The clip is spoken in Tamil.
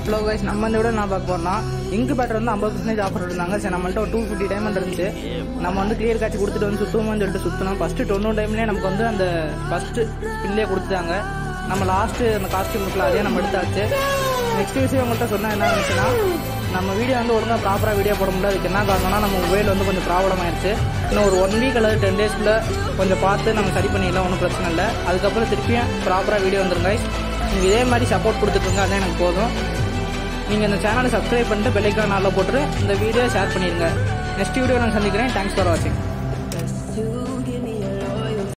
ஹலோ கைஸ் நம்ம இந்த விட நான் பார்க்க போறோம்னா இங்கு பேட்டர் வந்து ஐம்பது பர்சன்டேஜ் ஆஃபர் இருந்தாங்க சரி நம்மள்ட்ட ஒரு டூ ஃபிஃப்டி டைமண்ட் இருந்துச்சு நம்ம வந்து கிளியர் காட்சி கொடுத்துட்டு வந்து சுற்றுவோம்னு சொல்லிட்டு சுற்றினோம் ஃபஸ்ட்டு தொண்ணூறு டைம்லேயே நமக்கு வந்து அந்த ஃபஸ்ட்டு ஸ்பின்லேயே கொடுத்துட்டாங்க நம்ம லாஸ்ட்டு அந்த காஸ்டியூம் இருக்குல்ல அதே நம்ம எடுத்தாச்சு நெக்ஸ்ட் விஷயம் உங்கள்கிட்ட சொன்னால் என்ன இருந்துச்சுன்னா நம்ம வீடியோ வந்து ஒழுங்காக ப்ராப்பராக வீடியோ போட முடியாது அதுக்கு என்ன காரணம்னா நம்ம மொபைல் வந்து கொஞ்சம் ப்ராப்ளம் ஆயிடுச்சு இன்னும் ஒரு ஒன் வீக் அல்லது டென் டேஸ்க்குள்ள கொஞ்சம் பார்த்து நம்ம சரி பண்ணிடலாம் ஒன்றும் பிரச்சனை இல்லை அதுக்கப்புறம் திருப்பியும் ப்ராப்பராக வீடியோ வந்துருங்க நீங்கள் இதே மாதிரி சப்போர்ட் கொடுத்துட்டுருங்க அதான் எனக்கு போதும் நீங்கள் இந்த சேனலை சப்ஸ்கிரைப் பண்ணிட்டு பெல்லைக்கான நாளில் போட்டு இந்த வீடியோ ஷேர் பண்ணிடுங்க நெக்ஸ்ட் வீடியோ நான் சந்திக்கிறேன் தேங்க்ஸ் ஃபார் வாட்சிங்